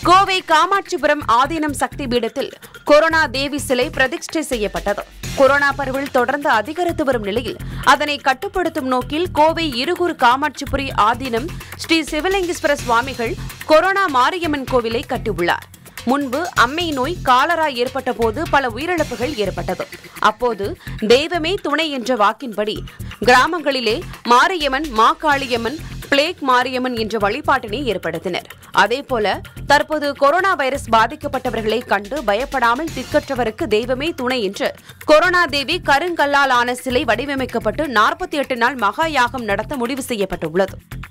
கோவை காமாட்சிபுரம் ஆதீனம் சக்தி பீடத்தில் கொரோனா தேவி சிலை பிரதிஷ்டை செய்யப்பட்டது கொரோனா பரவல் தொடர்ந்து அதிகரித்து வரும் நிலையில் அதனை கட்டுப்படுத்தும் நோக்கில் கோவை இருகூர் காமாட்சிபுரி ஆதீனம் ஸ்ரீ சிவலிங்கேஸ்வர சுவாமிகள் கொரோனா மாரியம்மன் கோவிலை கட்டியுள்ளார் முன்பு அம்மை நோய் காலரா ஏற்பட்ட போது பல உயிரிழப்புகள் ஏற்பட்டது அப்போது தெய்வமே துணை என்ற வாக்கின்படி கிராமங்களிலே மாரியம்மன் மாகாளியம்மன் பிளேக் மாரியம்மன் என்ற வழிபாட்டினை ஏற்படுத்தினர் அதேபோல தற்போது கொரோனா வைரஸ் பாதிக்கப்பட்டவர்களை கண்டு பயப்படாமல் திக்கற்றவருக்கு தெய்வமே துணை என்று கொரோனா தேவி கருங்கல்லால் ஆன சிலை வடிவமைக்கப்பட்டு நாற்பத்தி எட்டு நாள் மகா யாகம் நடத்த முடிவு செய்யப்பட்டுள்ளது